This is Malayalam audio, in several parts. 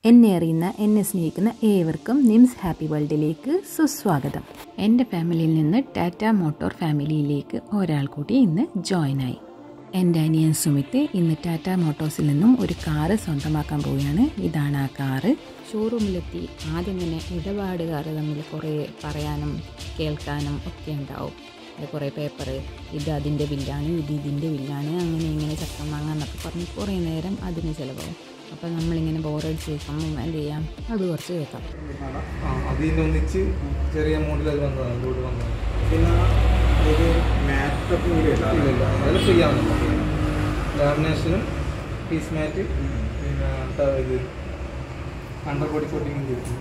എന്നെ അറിയുന്ന എന്നെ സ്നേഹിക്കുന്ന ഏവർക്കും നിംസ് ഹാപ്പി വേൾഡിലേക്ക് സുസ്വാഗതം എൻ്റെ ഫാമിലിയിൽ നിന്ന് ടാറ്റ മോട്ടോർ ഫാമിലിയിലേക്ക് ഒരാൾ കൂടി ഇന്ന് ജോയിനായി എൻ്റെ അനിയൻ സുമിത്ത് ഇന്ന് ടാറ്റ മോട്ടോഴ്സിൽ നിന്നും ഒരു കാറ് സ്വന്തമാക്കാൻ പോവുകയാണ് ഇതാണ് ആ കാറ് ഷോറൂമിലെത്തി ആദ്യം തന്നെ ഇടപാടുകാർ തമ്മിൽ കുറേ പറയാനും കേൾക്കാനും ഒക്കെ ഉണ്ടാവും അത് കുറേ പേപ്പർ ഇത് അതിൻ്റെ ബില്ലാണ് ഇത് ഇതിൻ്റെ ബില്ലാണ് അങ്ങനെ ഇങ്ങനെ ചക്കം വാങ്ങാന്നൊക്കെ പറഞ്ഞ് കുറേ നേരം അതിന് ചിലവാകും അപ്പോൾ നമ്മളിങ്ങനെ ബോറടിച്ച് കേൾക്കുമ്പോൾ എന്ത് ചെയ്യാം അത് കുറച്ച് കേൾക്കാം ആ അതിൽ ഒന്നിച്ച് ചെറിയ എമൗണ്ടിൽ അത് വന്നതാണ് ഇതോട് വന്നതാണ് പിന്നെ ഒരു മാറ്റൊക്കെ കൂടി ഇല്ല ഇല്ല അതെല്ലാം ഫ്രീ ആവുന്നില്ല ലാമിനേഷനും പീസ് മാറ്റ് പിന്നെ ത- ഇത് അണ്ടർ ബോഡി കോട്ടിങ്ങും ചെയ്തു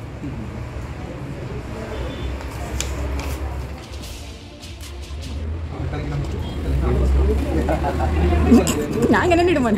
ഞാൻ അങ്ങനെ ഇടുമ്പോൾ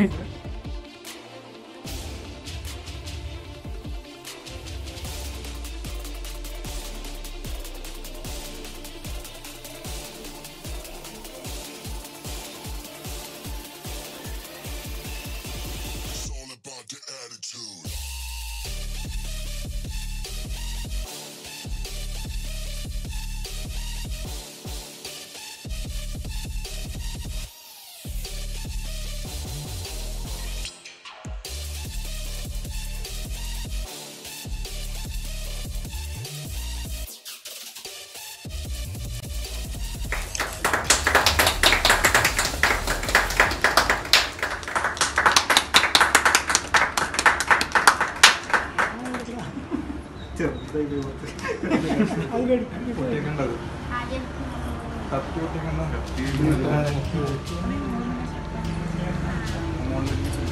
പൊട്ടിക്കേണ്ടത് കത്തി പൊട്ടിക്കണ്ട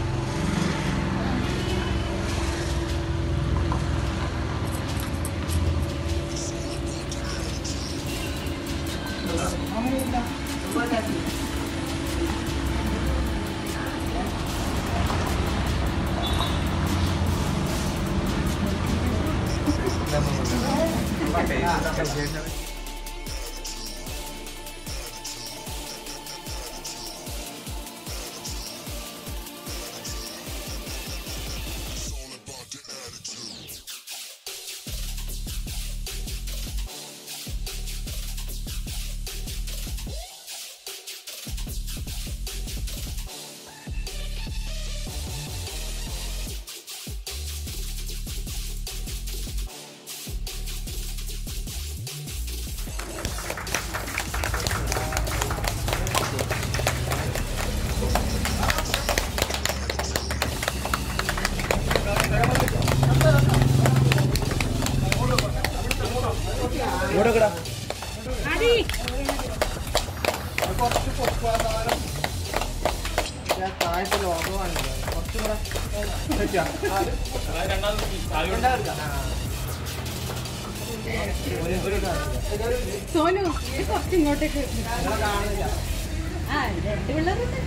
താഴത്തെ ലോകമാണ് കുറച്ചും കൂടെ സോനു ഇത് കുറച്ച് ഇങ്ങോട്ടേക്ക് ആ രണ്ട് പിള്ളേരുണ്ട്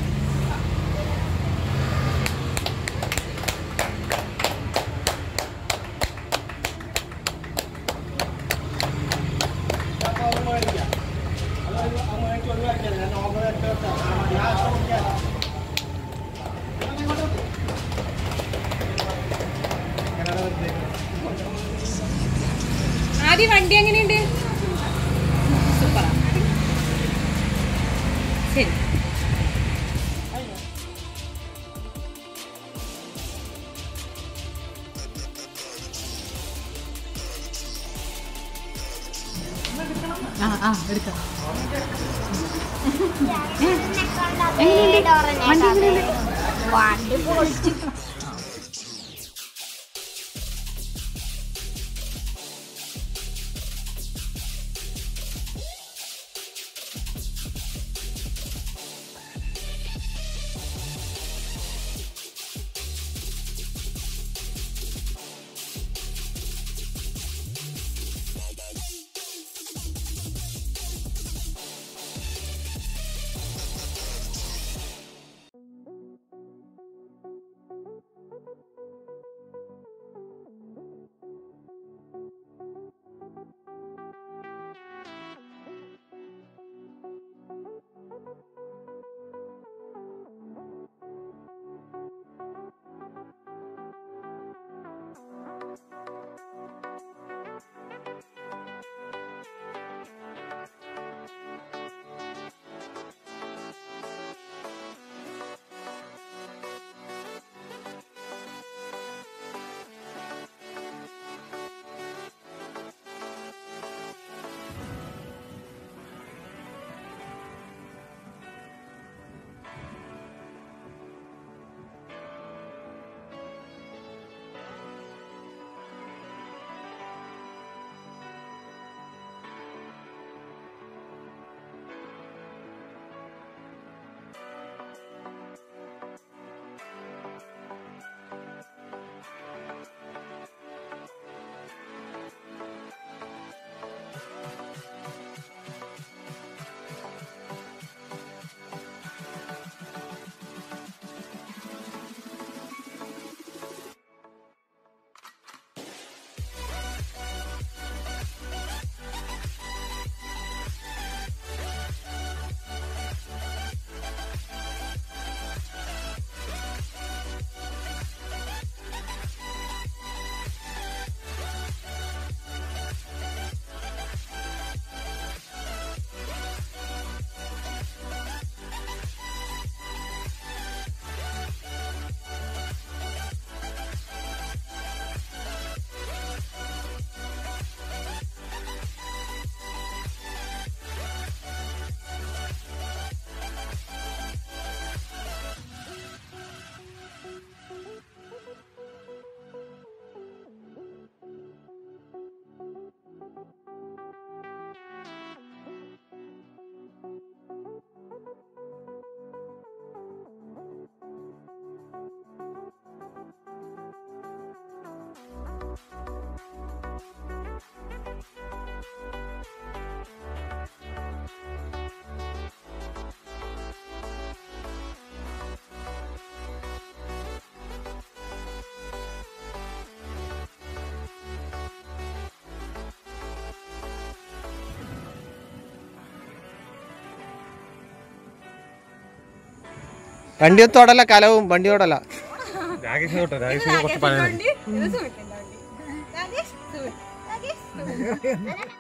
ആദ്യം വണ്ടി എങ്ങനെയുണ്ട് സൂപ്പറാ ശരി ആ ആ എടുക്കാം വണ്ടി പൊളിച്ചു വണ്ടിയോത്തോടല്ല കലവും വണ്ടിയോടല്ല ഇത് സുമിത്തിന്റെ വണ്ടി രാജേഷ് സുമിത് രാജേഷ് സുമിത്